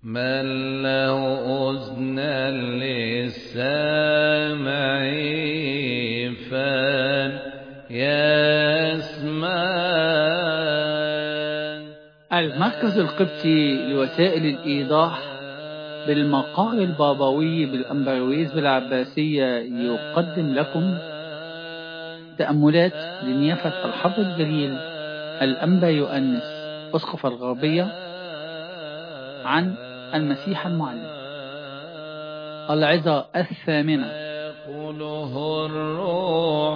من له أذنا للسامع فليسمع المركز القبطي لوسائل الإيضاح بالمقر البابوي بالأمبرويز بالعباسية يقدم لكم تأملات لنيافة الحظ الجليل الأنبا يؤنس أسقف الغربية عن المسيح المعلم العظة الثامنة يقوله الروح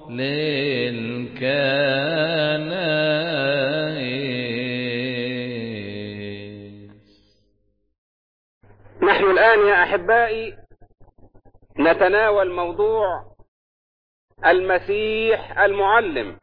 للكنائس نحن الآن يا أحبائي نتناول موضوع المسيح المعلم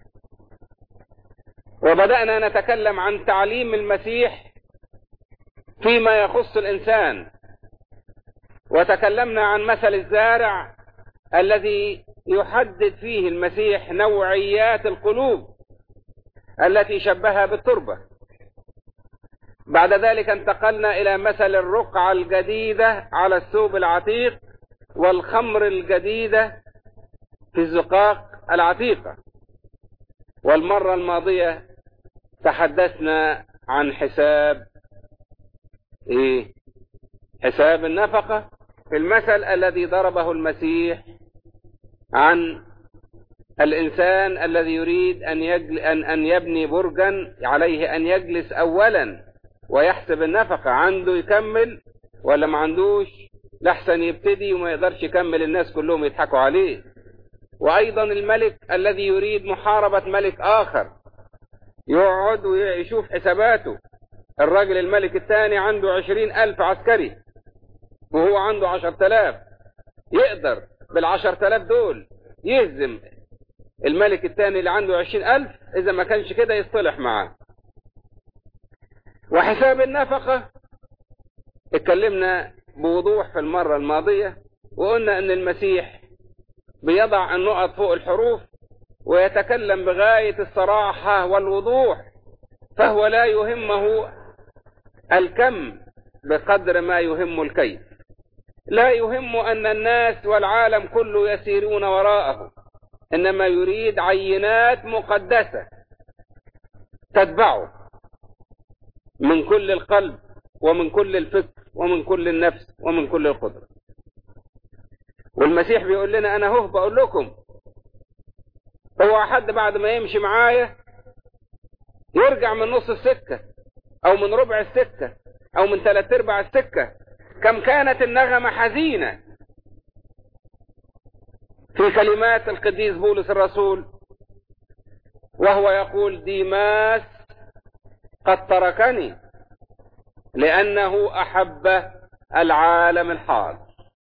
وبدأنا نتكلم عن تعليم المسيح فيما يخص الإنسان وتكلمنا عن مثل الزارع الذي يحدد فيه المسيح نوعيات القلوب التي شبهها بالتربة بعد ذلك انتقلنا إلى مثل الرقعة الجديدة على الثوب العتيق والخمر الجديدة في الزقاق العتيقة والمرة الماضية تحدثنا عن حساب ايه حساب النفقة في المثل الذي ضربه المسيح عن الإنسان الذي يريد أن, يجل أن, أن يبني برجا عليه أن يجلس أولا ويحسب النفقة عنده يكمل ولا ما عندوش لحسن يبتدي وما يقدرش يكمل الناس كلهم يضحكوا عليه وأيضا الملك الذي يريد محاربة ملك آخر يقعد ويشوف حساباته الراجل الملك الثاني عنده عشرين ألف عسكري وهو عنده عشر تلاف يقدر بالعشر تلاف دول يهزم الملك الثاني اللي عنده عشرين ألف إذا ما كانش كده يصطلح معاه وحساب النفقة اتكلمنا بوضوح في المرة الماضية وقلنا ان المسيح بيضع النقط فوق الحروف ويتكلم بغاية الصراحة والوضوح فهو لا يهمه الكم بقدر ما يهم الكيف لا يهم أن الناس والعالم كله يسيرون وراءه إنما يريد عينات مقدسة تتبعه من كل القلب ومن كل الفكر ومن كل النفس ومن كل القدرة والمسيح بيقول لنا أنا هو بقول لكم هو حد بعد ما يمشي معايا يرجع من نص السكة أو من ربع السكة أو من ثلاث أرباع السكة كم كانت النغمة حزينة في كلمات القديس بولس الرسول وهو يقول ديماس قد تركني لأنه أحب العالم الحاضر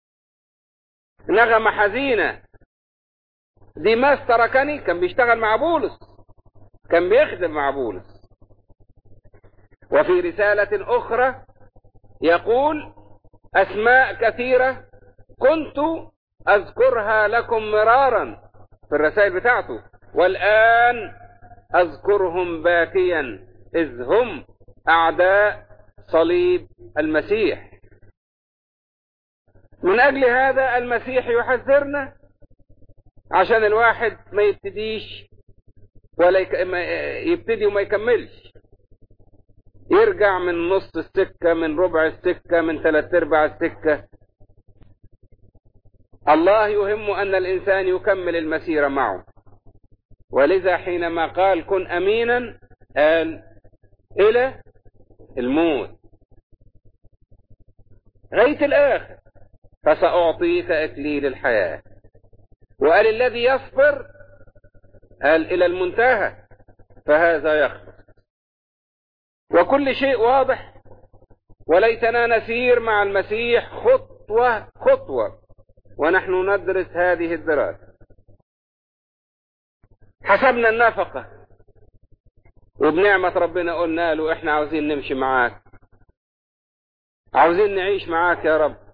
نغمة حزينة ديماس تركني كان بيشتغل مع بولس كان بيخدم مع بولس وفي رسالة أخرى يقول أسماء كثيرة كنت أذكرها لكم مرارا في الرسائل بتاعته والآن أذكرهم باكيا إذ هم أعداء صليب المسيح من أجل هذا المسيح يحذرنا عشان الواحد ما يبتديش ولا يك... يبتدي وما يكملش يرجع من نص السكة من ربع السكة من ثلاث ارباع السكة الله يهم أن الإنسان يكمل المسيرة معه ولذا حينما قال كن أمينا قال إلى الموت غاية الآخر فسأعطيك إكليل الحياة وقال الذي يصبر قال إلى المنتهى فهذا يخلص وكل شيء واضح وليتنا نسير مع المسيح خطوة خطوة ونحن ندرس هذه الدراسة حسبنا النفقة وبنعمة ربنا قلنا له احنا عاوزين نمشي معاك عاوزين نعيش معاك يا رب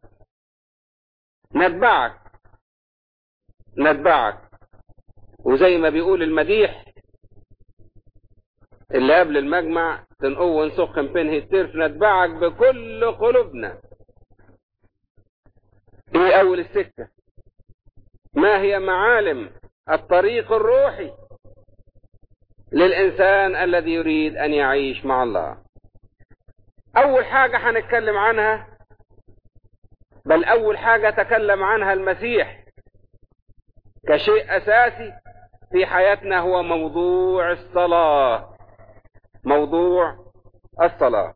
نتبعك نتبعك وزي ما بيقول المديح اللي قبل المجمع تنقو ونسخ بين هتير نتبعك بكل قلوبنا في أول السكة ما هي معالم الطريق الروحي للإنسان الذي يريد أن يعيش مع الله أول حاجة هنتكلم عنها بل أول حاجة تكلم عنها المسيح كشيء أساسي في حياتنا هو موضوع الصلاة موضوع الصلاة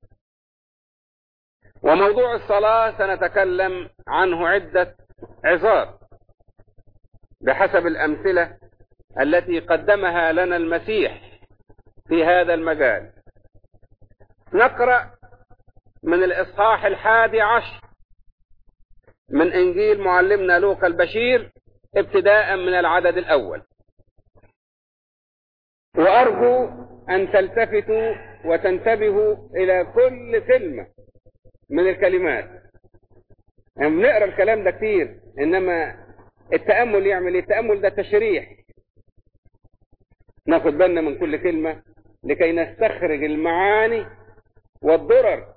وموضوع الصلاة سنتكلم عنه عدة عظات بحسب الأمثلة التي قدمها لنا المسيح في هذا المجال نقرأ من الإصحاح الحادي عشر من إنجيل معلمنا لوقا البشير ابتداء من العدد الأول وأرجو أن تلتفتوا وتنتبهوا إلى كل كلمة من الكلمات يعني بنقرا الكلام ده كتير إنما التأمل يعمل إيه؟ التأمل ده تشريح ناخد بالنا من كل كلمة لكي نستخرج المعاني والضرر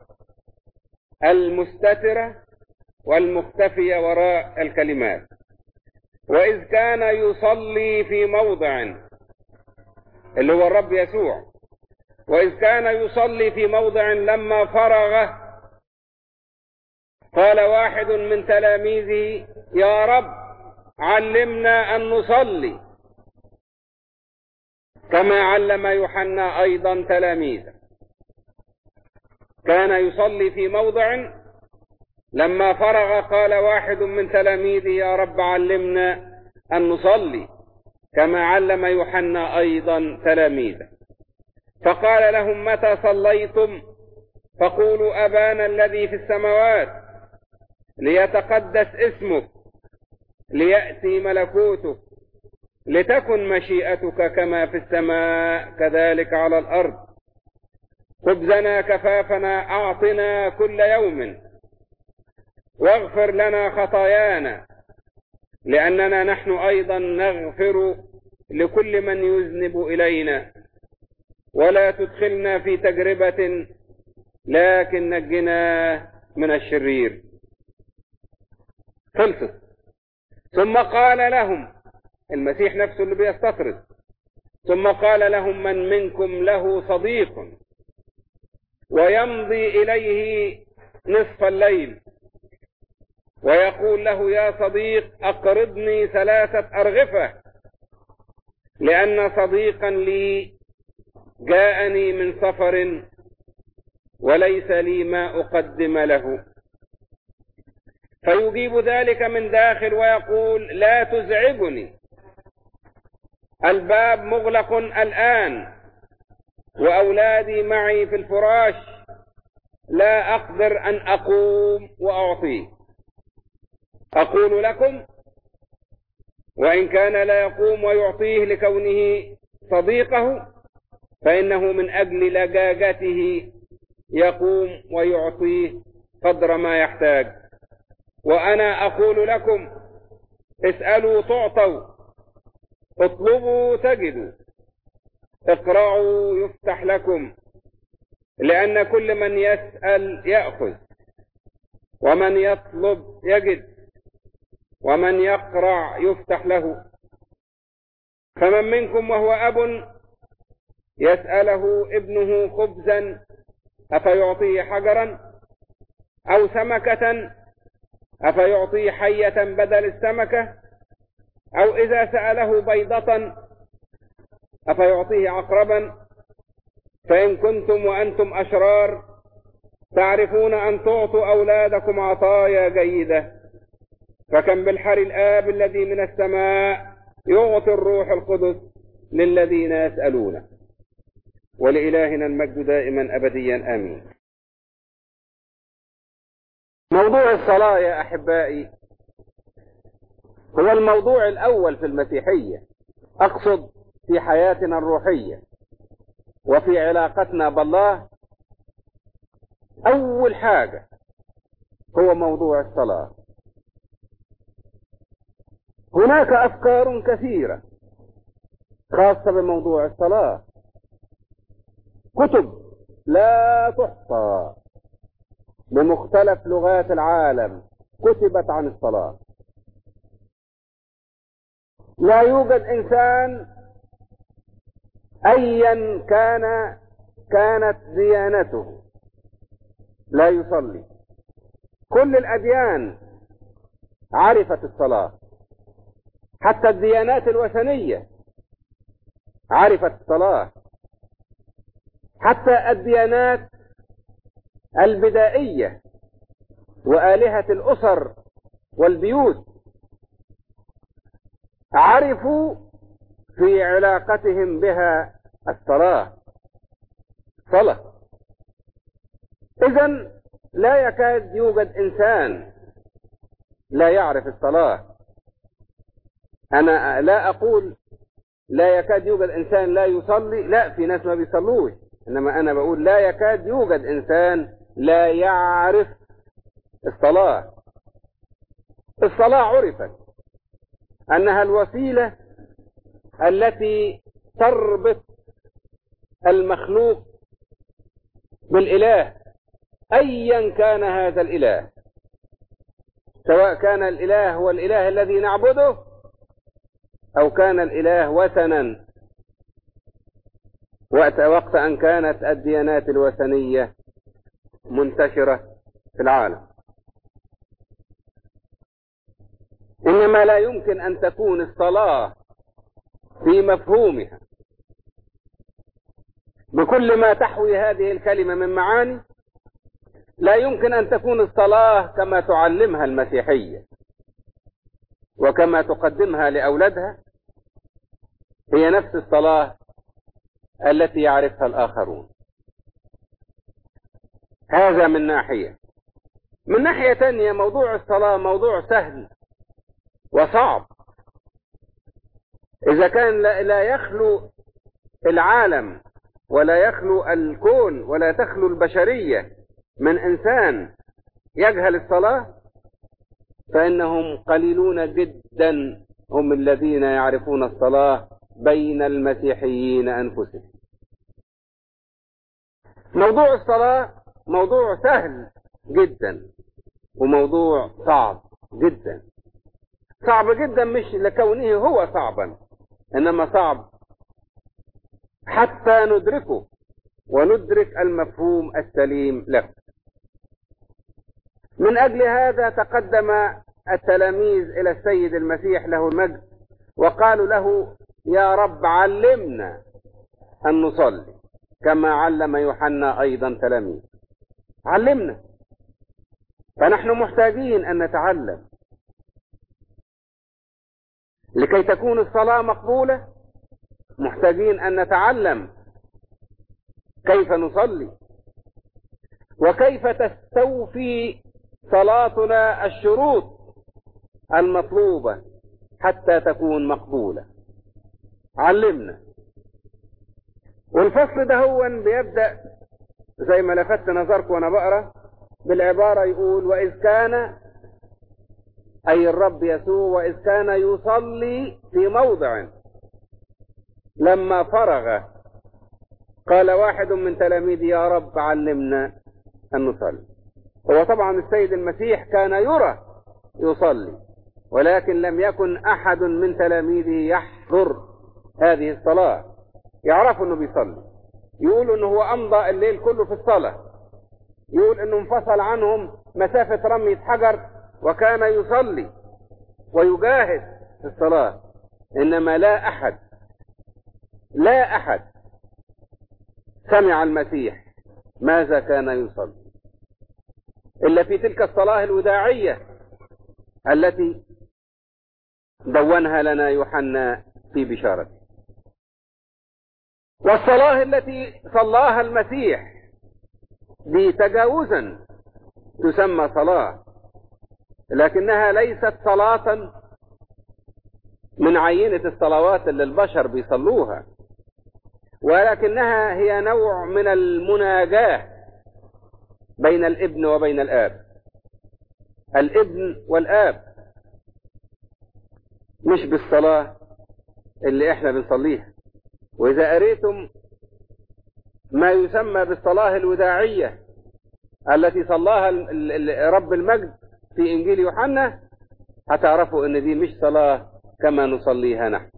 المستترة والمختفية وراء الكلمات وإذ كان يصلي في موضع اللي هو الرب يسوع وإذ كان يصلي في موضع لما فرغ قال واحد من تلاميذه يا رب علمنا أن نصلي كما علم يوحنا أيضا تلاميذه كان يصلي في موضع لما فرغ قال واحد من تلاميذه يا رب علمنا أن نصلي كما علم يوحنا أيضا تلاميذه فقال لهم متى صليتم فقولوا أبانا الذي في السماوات ليتقدس اسمك ليأتي ملكوتك لتكن مشيئتك كما في السماء كذلك على الأرض خبزنا كفافنا أعطنا كل يوم واغفر لنا خطايانا لأننا نحن أيضا نغفر لكل من يذنب إلينا ولا تدخلنا في تجربة لكن نجنا من الشرير خلصت ثم قال لهم المسيح نفسه اللي بيستطرد ثم قال لهم من منكم له صديق ويمضي إليه نصف الليل ويقول له يا صديق أقرضني ثلاثة أرغفة لأن صديقا لي جاءني من سفر وليس لي ما أقدم له فيجيب ذلك من داخل ويقول لا تزعجني الباب مغلق الآن وأولادي معي في الفراش لا أقدر أن أقوم وأعطيه أقول لكم وإن كان لا يقوم ويعطيه لكونه صديقه فإنه من أجل لجاجته يقوم ويعطيه قدر ما يحتاج وأنا أقول لكم اسألوا تعطوا اطلبوا تجدوا اقرعوا يفتح لكم لأن كل من يسأل يأخذ ومن يطلب يجد ومن يقرع يفتح له فمن منكم وهو أب يسأله ابنه خبزا أفيعطيه حجرا أو سمكة أفيعطيه حية بدل السمكة أو إذا سأله بيضة أفيعطيه عقربا فإن كنتم وأنتم أشرار تعرفون أن تعطوا أولادكم عطايا جيدة فكم بالحر الآب الذي من السماء يعطي الروح القدس للذين يسألونه ولإلهنا المجد دائما أبديا آمين موضوع الصلاة يا أحبائي هو الموضوع الأول في المسيحية أقصد في حياتنا الروحية وفي علاقتنا بالله أول حاجة هو موضوع الصلاة هناك أفكار كثيرة خاصة بموضوع الصلاة كتب لا تحصى بمختلف لغات العالم كتبت عن الصلاة لا يوجد إنسان أيا كان كانت ديانته لا يصلي كل الأديان عرفت الصلاة حتى الديانات الوثنية عرفت الصلاة حتى الديانات البدائية وآلهة الأسر والبيوت عرفوا في علاقتهم بها الصلاة صلاة إذا لا يكاد يوجد إنسان لا يعرف الصلاة أنا لا أقول لا يكاد يوجد إنسان لا يصلي لا في ناس ما بيصلوش إنما أنا بقول لا يكاد يوجد إنسان لا يعرف الصلاة الصلاة عرفت أنها الوسيلة التي تربط المخلوق بالإله أيا كان هذا الإله سواء كان الإله هو الإله الذي نعبده أو كان الإله وثنا وقت وقت أن كانت الديانات الوثنية منتشرة في العالم إنما لا يمكن أن تكون الصلاة في مفهومها بكل ما تحوي هذه الكلمة من معاني لا يمكن أن تكون الصلاة كما تعلمها المسيحية وكما تقدمها لأولادها هي نفس الصلاة التي يعرفها الآخرون هذا من ناحية من ناحية تانية موضوع الصلاة موضوع سهل وصعب إذا كان لا يخلو العالم ولا يخلو الكون ولا تخلو البشرية من إنسان يجهل الصلاة فإنهم قليلون جدا هم الذين يعرفون الصلاة بين المسيحيين أنفسهم موضوع الصلاة موضوع سهل جدا وموضوع صعب جدا صعب جدا مش لكونه هو صعبا انما صعب حتى ندركه وندرك المفهوم السليم له من اجل هذا تقدم التلاميذ الى السيد المسيح له المجد وقالوا له يا رب علمنا ان نصلي كما علم يوحنا ايضا تلاميذ علمنا فنحن محتاجين ان نتعلم لكي تكون الصلاة مقبولة محتاجين أن نتعلم كيف نصلي وكيف تستوفي صلاتنا الشروط المطلوبة حتى تكون مقبولة علمنا والفصل ده هو بيبدأ زي ما لفت نظركم وانا بقرا بالعبارة يقول وإذ كان أي الرب يسوع وإذ كان يصلي في موضع لما فرغ قال واحد من تلاميذه يا رب علمنا أن نصلي هو طبعا السيد المسيح كان يرى يصلي ولكن لم يكن أحد من تلاميذه يحضر هذه الصلاة يعرفوا أنه بيصلي يقول أنه هو أمضى الليل كله في الصلاة يقول أنه انفصل عنهم مسافة رمية حجر وكان يصلي ويجاهد في الصلاة إنما لا أحد لا أحد سمع المسيح ماذا كان يصلي إلا في تلك الصلاة الوداعية التي دونها لنا يوحنا في بشارته والصلاة التي صلاها المسيح دي تجاوزا تسمى صلاة لكنها ليست صلاة من عينة الصلوات اللي البشر بيصلوها ولكنها هي نوع من المناجاة بين الابن وبين الآب الابن والآب مش بالصلاة اللي احنا بنصليها وإذا قريتم ما يسمى بالصلاة الوداعية التي صلاها ال- ال- رب المجد في إنجيل يوحنا هتعرفوا إن دي مش صلاة كما نصليها نحن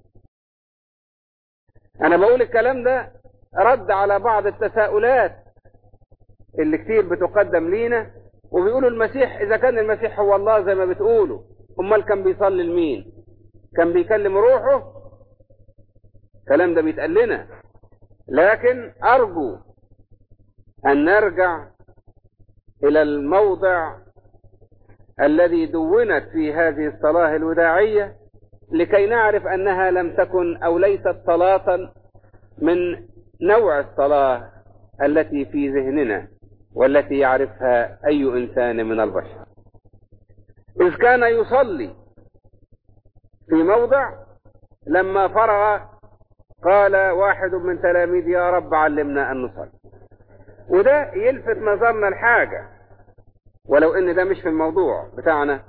أنا بقول الكلام ده رد على بعض التساؤلات اللي كتير بتقدم لينا وبيقولوا المسيح إذا كان المسيح هو الله زي ما بتقولوا أمال كان بيصلي لمين كان بيكلم روحه الكلام ده بيتقال لنا لكن أرجو أن نرجع إلى الموضع الذي دونت في هذه الصلاة الوداعية لكي نعرف أنها لم تكن أو ليست صلاة من نوع الصلاة التي في ذهننا والتي يعرفها أي إنسان من البشر إذ كان يصلي في موضع لما فرغ قال واحد من تلاميذ يا رب علمنا أن نصلي وده يلفت نظرنا الحاجة ولو ان ده مش في الموضوع بتاعنا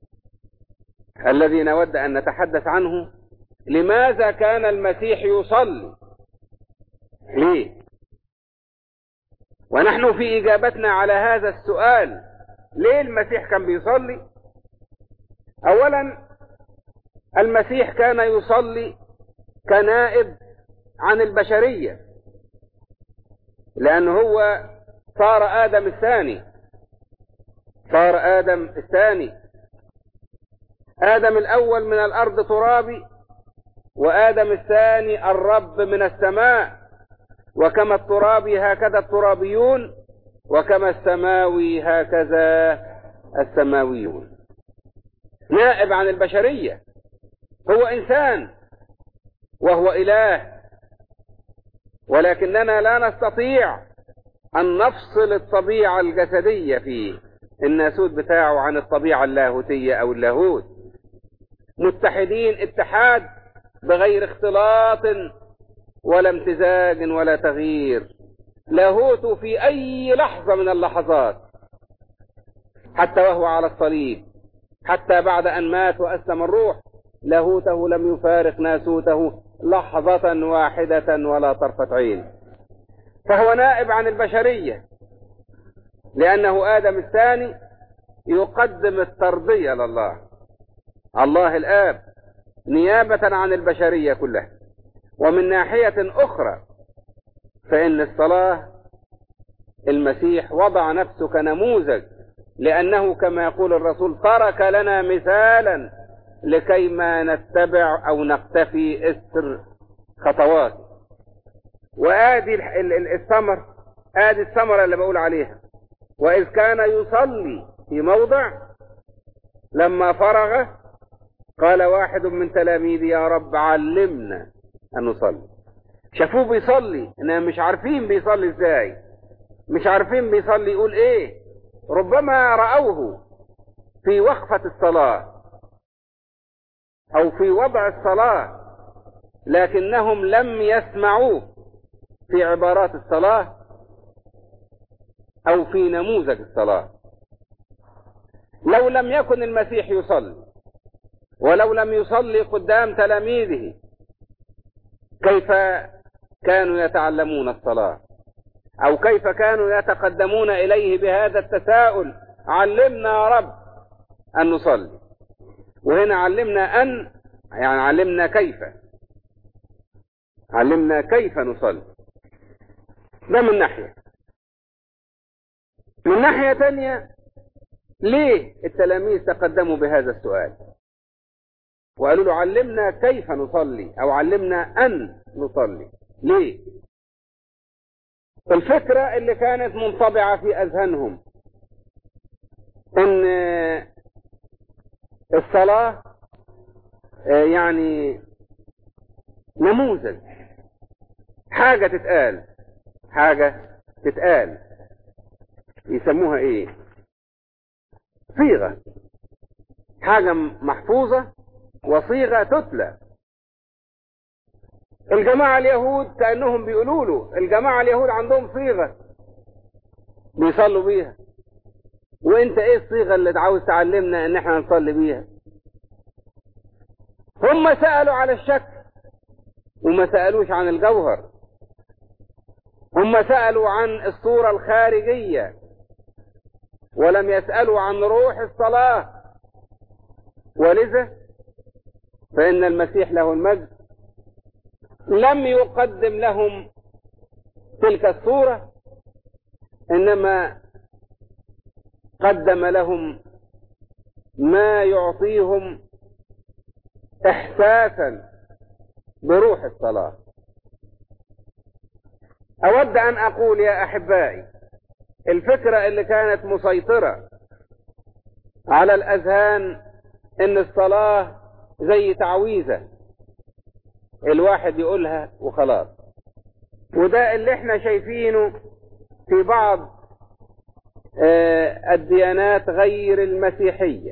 الذي نود ان نتحدث عنه لماذا كان المسيح يصلي ليه ونحن في اجابتنا على هذا السؤال ليه المسيح كان بيصلي اولا المسيح كان يصلي كنائب عن البشريه لأنه هو صار آدم الثاني صار آدم الثاني آدم الأول من الأرض ترابي وآدم الثاني الرب من السماء وكما الترابي هكذا الترابيون وكما السماوي هكذا السماويون نائب عن البشرية هو إنسان وهو إله ولكننا لا نستطيع أن نفصل الطبيعة الجسدية فيه الناسوت بتاعه عن الطبيعة اللاهوتية أو اللاهوت متحدين اتحاد بغير اختلاط ولا امتزاج ولا تغيير لاهوته في أي لحظة من اللحظات حتى وهو على الصليب حتى بعد أن مات وأسلم الروح لاهوته لم يفارق ناسوته لحظة واحدة ولا طرفة عين فهو نائب عن البشرية لأنه آدم الثاني يقدم الترضية لله الله الآب نيابة عن البشرية كلها ومن ناحية أخرى فإن الصلاة المسيح وضع نفسه كنموذج لأنه كما يقول الرسول ترك لنا مثالا لكي ما نتبع أو نقتفي إثر خطوات وآدي الثمر آدي الثمرة اللي بقول عليها وإذ كان يصلي في موضع لما فرغ قال واحد من تلاميذي يا رب علمنا أن نصلي شافوه بيصلي إنهم مش عارفين بيصلي إزاي مش عارفين بيصلي يقول إيه ربما رأوه في وقفة الصلاة أو في وضع الصلاة لكنهم لم يسمعوه في عبارات الصلاة أو في نموذج الصلاة لو لم يكن المسيح يصلي ولو لم يصلي قدام تلاميذه كيف كانوا يتعلمون الصلاة أو كيف كانوا يتقدمون إليه بهذا التساؤل علمنا يا رب أن نصلي وهنا علمنا أن يعني علمنا كيف علمنا كيف نصلي ده من ناحية من ناحية تانية ليه التلاميذ تقدموا بهذا السؤال وقالوا له علمنا كيف نصلي او علمنا ان نصلي ليه الفكرة اللي كانت منطبعة في اذهانهم ان الصلاة يعني نموذج حاجة تتقال حاجة تتقال يسموها ايه صيغة حاجة محفوظة وصيغة تتلى الجماعة اليهود كأنهم بيقولوا له الجماعة اليهود عندهم صيغة بيصلوا بيها وانت ايه الصيغة اللي عاوز تعلمنا ان احنا نصلي بيها هم سألوا على الشك وما سألوش عن الجوهر هم سألوا عن الصورة الخارجية ولم يسألوا عن روح الصلاة ولذا فإن المسيح له المجد لم يقدم لهم تلك الصورة إنما قدم لهم ما يعطيهم إحساسا بروح الصلاة أود أن أقول يا أحبائي الفكرة اللي كانت مسيطرة على الأذهان إن الصلاة زي تعويذة الواحد يقولها وخلاص وده اللي احنا شايفينه في بعض الديانات غير المسيحية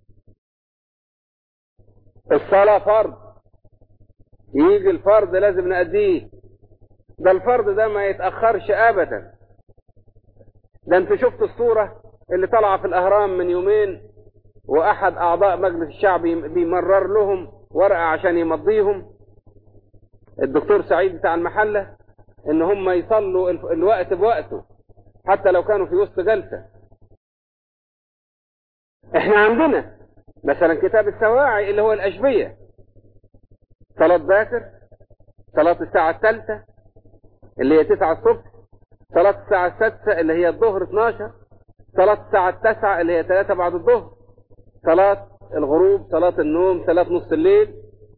الصلاة فرض يجي الفرض لازم نأديه ده الفرض ده ما يتأخرش أبدا ده انت شفت الصورة اللي طالعة في الأهرام من يومين وأحد أعضاء مجلس الشعب بيمرر لهم ورقة عشان يمضيهم الدكتور سعيد بتاع المحلة إن هم يصلوا الوقت بوقته حتى لو كانوا في وسط جلسة احنا عندنا مثلا كتاب السواعي اللي هو الأشبية صلاة باكر صلاة الساعة الثالثة اللي هي تسعة الصبح صلاة الساعة السادسة اللي هي الظهر 12 صلاة الساعة التاسعة اللي هي ثلاثة بعد الظهر صلاة الغروب صلاة النوم صلاة نص الليل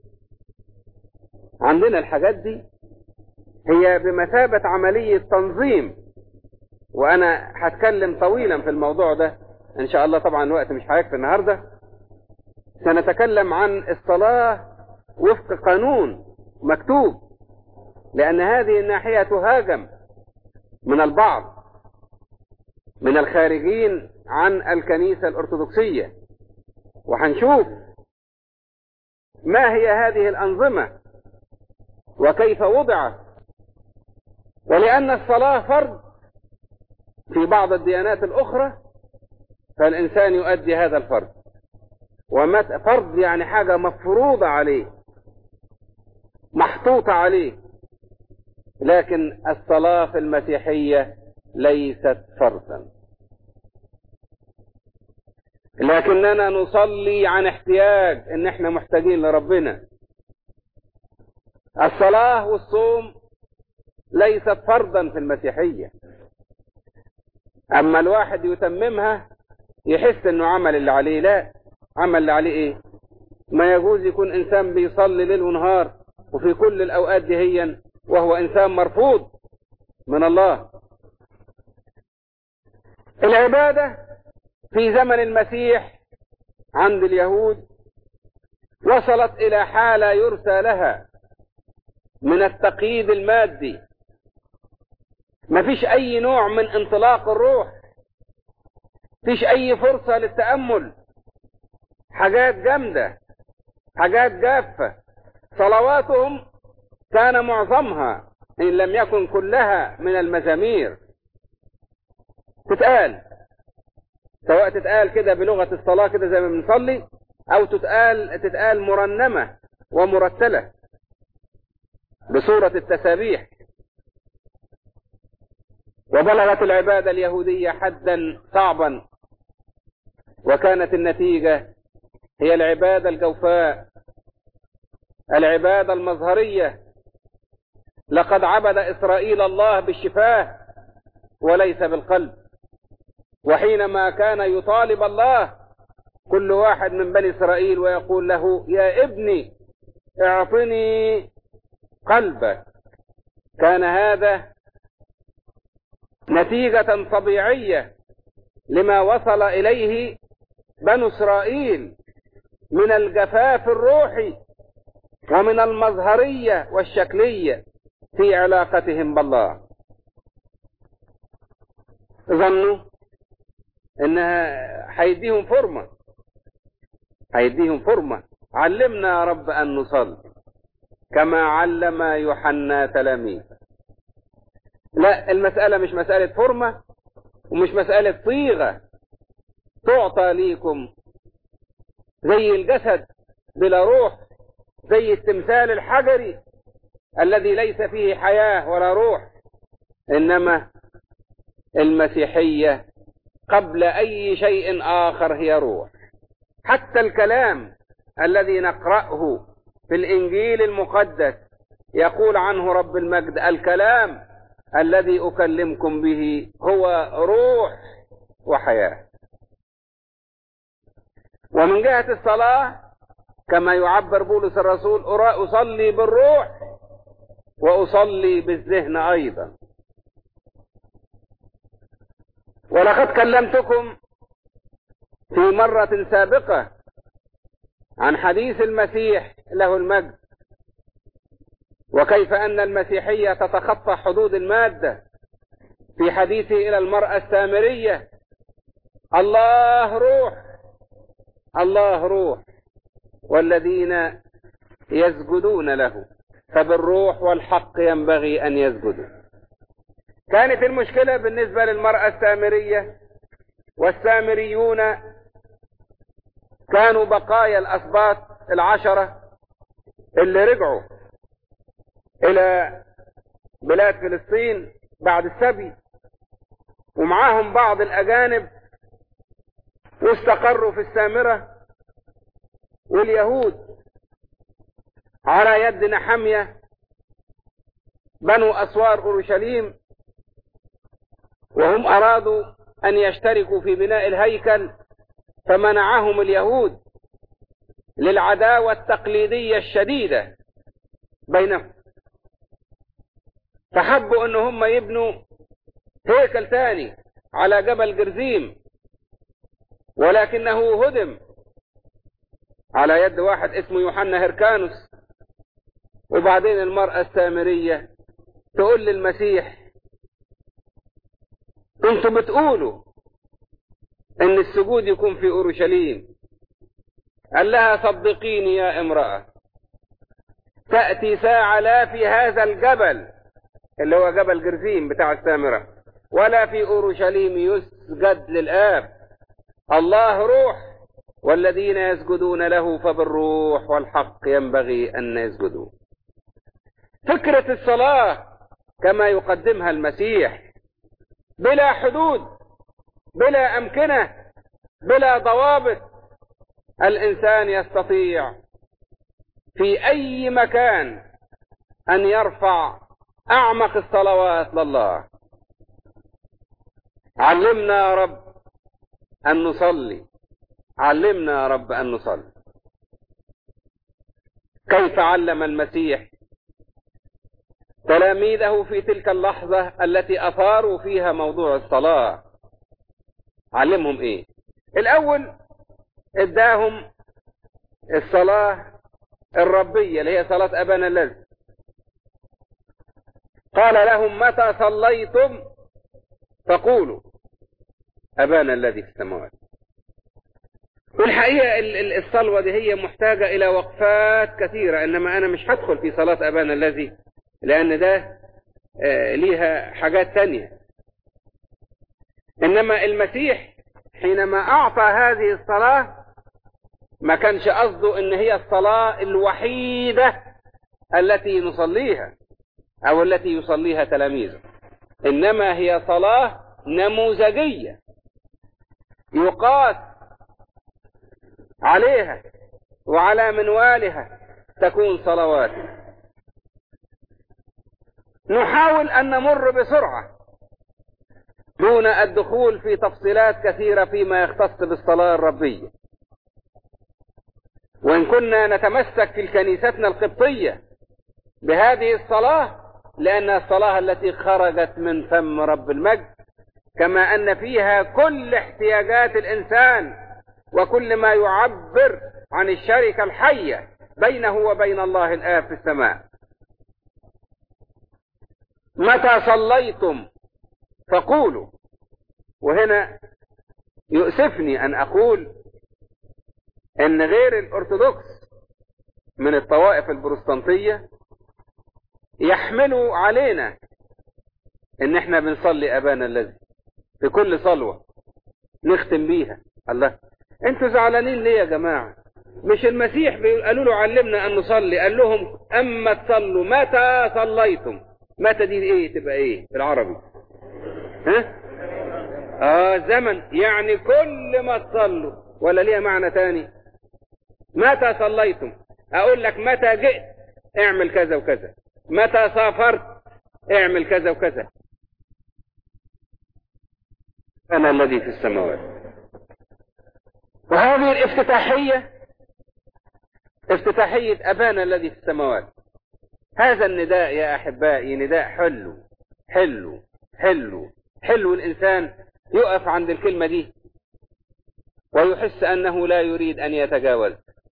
عندنا الحاجات دي هي بمثابة عملية تنظيم وأنا هتكلم طويلا في الموضوع ده إن شاء الله طبعا الوقت مش هيكفي النهاردة سنتكلم عن الصلاة وفق قانون مكتوب لأن هذه الناحية تهاجم من البعض من الخارجين عن الكنيسة الأرثوذكسية وهنشوف ما هي هذه الأنظمة وكيف وضعت ولأن الصلاة فرض في بعض الديانات الأخرى فالإنسان يؤدي هذا الفرض ومت فرض يعني حاجة مفروضة عليه محطوطة عليه لكن الصلاة في المسيحية ليست فرضا لكننا نصلي عن احتياج ان احنا محتاجين لربنا الصلاة والصوم ليست فرضا في المسيحية اما الواحد يتممها يحس انه عمل اللي عليه لا عمل اللي عليه ايه ما يجوز يكون انسان بيصلي ليل ونهار وفي كل الاوقات دهيا وهو انسان مرفوض من الله العبادة في زمن المسيح عند اليهود وصلت الى حالة يرثى لها من التقييد المادي مفيش اي نوع من انطلاق الروح مفيش اي فرصة للتأمل حاجات جامدة حاجات جافة صلواتهم كان معظمها ان لم يكن كلها من المزامير تتقال سواء تتقال كده بلغة الصلاة كده زي ما بنصلي او تتقال تتقال مرنمة ومرتلة بصورة التسابيح وبلغت العبادة اليهودية حدا صعبا وكانت النتيجة هي العبادة الجوفاء العبادة المظهرية لقد عبد إسرائيل الله بالشفاه وليس بالقلب وحينما كان يطالب الله كل واحد من بني إسرائيل ويقول له يا ابني اعطني قلبك كان هذا نتيجة طبيعية لما وصل إليه بنو إسرائيل من الجفاف الروحي ومن المظهرية والشكلية في علاقتهم بالله ظنوا انها هيديهم فرمة هيديهم فرمة علمنا يا رب ان نصلي كما علم يوحنا تلاميذ لا المسألة مش مسألة فرمة ومش مسألة صيغة تعطى ليكم زي الجسد بلا روح زي التمثال الحجري الذي ليس فيه حياة ولا روح إنما المسيحية قبل أي شيء آخر هي روح حتى الكلام الذي نقرأه في الإنجيل المقدس يقول عنه رب المجد الكلام الذي أكلمكم به هو روح وحياة ومن جهة الصلاة كما يعبر بولس الرسول أصلي بالروح وأصلي بالذهن أيضا ولقد كلمتكم في مرة سابقة عن حديث المسيح له المجد وكيف أن المسيحية تتخطى حدود المادة في حديثه إلى المرأة السامرية الله روح الله روح والذين يسجدون له فبالروح والحق ينبغي أن يسجدوا كانت المشكلة بالنسبة للمرأة السامرية والسامريون كانوا بقايا الأسباط العشرة اللي رجعوا إلى بلاد فلسطين بعد السبي ومعاهم بعض الأجانب واستقروا في السامرة واليهود على يد نحمية بنوا أسوار أورشليم وهم أرادوا أن يشتركوا في بناء الهيكل فمنعهم اليهود للعداوة التقليدية الشديدة بينهم فحبوا ان هم يبنوا هيكل تاني على جبل جرزيم ولكنه هدم على يد واحد اسمه يوحنا هركانوس وبعدين المرأة السامرية تقول للمسيح انتوا بتقولوا ان السجود يكون في اورشليم قال لها صدقيني يا امرأة تأتي ساعة لا في هذا الجبل اللي هو جبل جرزيم بتاع السامرة ولا في اورشليم يسجد للآب الله روح والذين يسجدون له فبالروح والحق ينبغي أن يسجدوا فكرة الصلاة كما يقدمها المسيح بلا حدود بلا أمكنة بلا ضوابط الإنسان يستطيع في أي مكان أن يرفع أعمق الصلوات لله علمنا يا رب أن نصلي علمنا يا رب أن نصلي كيف علم المسيح تلاميذه في تلك اللحظة التي أثاروا فيها موضوع الصلاة علمهم إيه الأول اداهم الصلاة الربية اللي هي صلاة أبانا الذي قال لهم متى صليتم فقولوا أبانا الذي في السماوات والحقيقة الصلوة دي هي محتاجة إلى وقفات كثيرة إنما أنا مش هدخل في صلاة أبانا الذي لأن ده ليها حاجات تانية إنما المسيح حينما أعطى هذه الصلاة ما كانش قصده إن هي الصلاة الوحيدة التي نصليها أو التي يصليها تلاميذه إنما هي صلاة نموذجية يقاس عليها وعلى منوالها تكون صلوات نحاول أن نمر بسرعة دون الدخول في تفصيلات كثيرة فيما يختص بالصلاة الربية وإن كنا نتمسك في كنيستنا القبطية بهذه الصلاة لأنها الصلاة التي خرجت من فم رب المجد كما أن فيها كل احتياجات الإنسان وكل ما يعبر عن الشركة الحية بينه وبين الله الآب في السماء متى صليتم فقولوا وهنا يؤسفني أن أقول أن غير الأرثوذكس من الطوائف البروتستانتية يحملوا علينا ان احنا بنصلي ابانا الذي في كل صلوة نختم بيها الله انتوا زعلانين ليه يا جماعة مش المسيح قالوا له علمنا ان نصلي قال لهم اما تصلوا متى صليتم متى دي ايه تبقى ايه بالعربي ها اه زمن يعني كل ما تصلوا ولا ليها معنى تاني متى صليتم اقول لك متى جئت اعمل كذا وكذا متى سافرت اعمل كذا وكذا انا الذي في السماوات وهذه الافتتاحية افتتاحية ابانا الذي في السماوات هذا النداء يا احبائي نداء حلو حلو حلو حلو الانسان يقف عند الكلمة دي ويحس انه لا يريد ان يتجاوز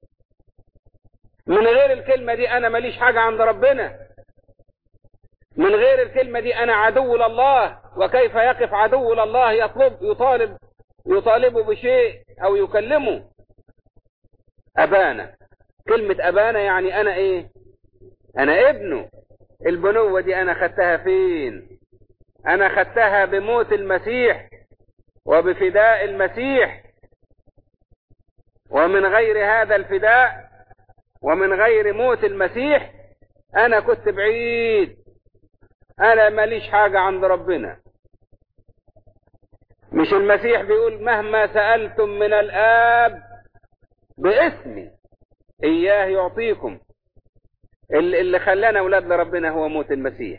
من غير الكلمة دي انا ماليش حاجة عند ربنا من غير الكلمة دي انا عدو لله وكيف يقف عدو لله يطلب يطالب يطالبه بشيء او يكلمه ابانا كلمة ابانا يعني انا ايه انا ابنه البنوة دي انا خدتها فين انا خدتها بموت المسيح وبفداء المسيح ومن غير هذا الفداء ومن غير موت المسيح انا كنت بعيد انا ماليش حاجة عند ربنا مش المسيح بيقول مهما سألتم من الآب باسمي إياه يعطيكم اللي خلانا أولاد لربنا هو موت المسيح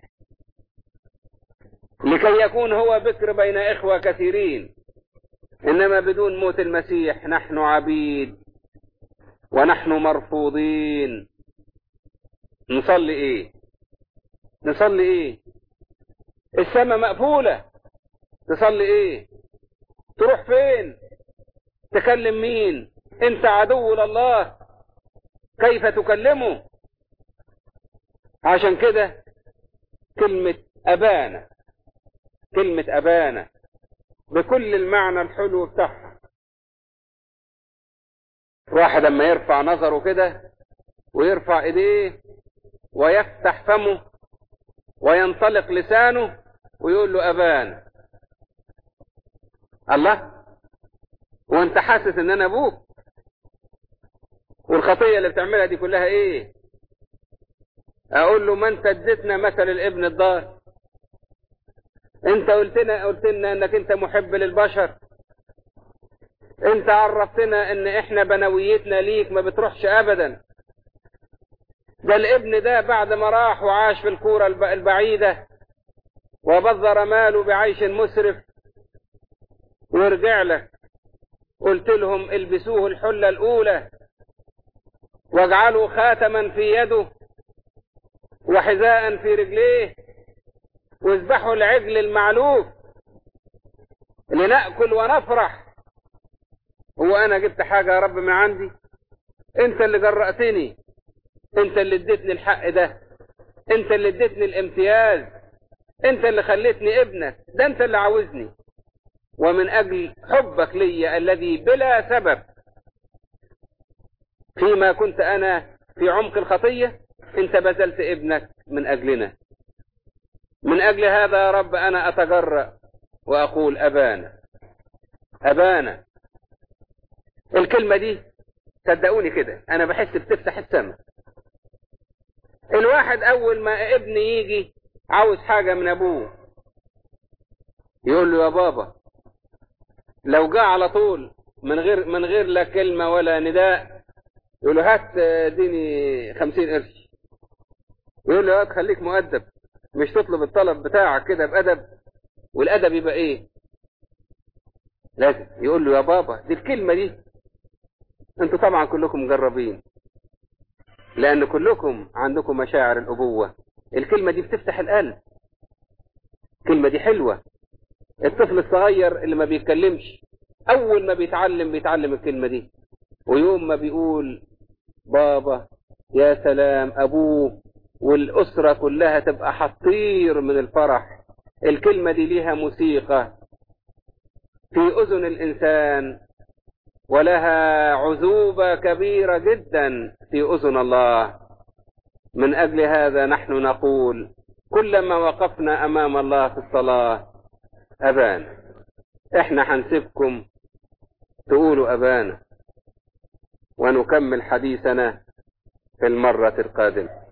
لكي يكون هو بكر بين إخوة كثيرين إنما بدون موت المسيح نحن عبيد ونحن مرفوضين نصلي إيه نصلي إيه السماء مقفولة تصلي إيه تروح فين تكلم مين انت عدو لله كيف تكلمه عشان كده كلمة أبانا كلمة أبانا بكل المعنى الحلو بتاعها واحد لما يرفع نظره كده ويرفع ايديه ويفتح فمه وينطلق لسانه ويقول له أبانا الله وانت حاسس ان انا ابوك والخطية اللي بتعملها دي كلها ايه اقول له ما انت اديتنا مثل الابن الضال انت قلتنا قلت لنا انك انت محب للبشر انت عرفتنا ان احنا بنويتنا ليك ما بتروحش ابدا ده الابن ده بعد ما راح وعاش في الكورة البعيدة وبذر ماله بعيش مسرف ويرجع لك قلت لهم البسوه الحلة الأولى واجعلوا خاتما في يده وحذاء في رجليه واذبحوا العجل المعلوف لنأكل ونفرح هو أنا جبت حاجة يا رب من عندي أنت اللي جرأتني أنت اللي اديتني الحق ده أنت اللي اديتني الامتياز أنت اللي خليتني ابنك ده أنت اللي عاوزني ومن أجل حبك لي الذي بلا سبب فيما كنت أنا في عمق الخطية أنت بذلت ابنك من أجلنا من أجل هذا يا رب أنا أتجرأ وأقول أبانا أبانا الكلمة دي صدقوني كده أنا بحس بتفتح السماء الواحد أول ما ابن يجي عاوز حاجة من أبوه يقول له يا بابا لو جاء على طول من غير من غير لا كلمة ولا نداء يقول له هات اديني خمسين قرش يقول له يا خليك مؤدب مش تطلب الطلب بتاعك كده بأدب والأدب يبقى إيه لازم يقول له يا بابا دي الكلمة دي انتوا طبعا كلكم مجربين لأن كلكم عندكم مشاعر الأبوة الكلمة دي بتفتح القلب الكلمة دي حلوة الطفل الصغير اللي ما بيتكلمش أول ما بيتعلم بيتعلم الكلمة دي ويوم ما بيقول بابا يا سلام أبوه والأسرة كلها تبقى حطير من الفرح الكلمة دي ليها موسيقى في أذن الإنسان ولها عذوبة كبيرة جدا في أذن الله من أجل هذا نحن نقول كلما وقفنا أمام الله في الصلاة أبانا احنا هنسيبكم تقولوا أبانا ونكمل حديثنا في المرة القادمة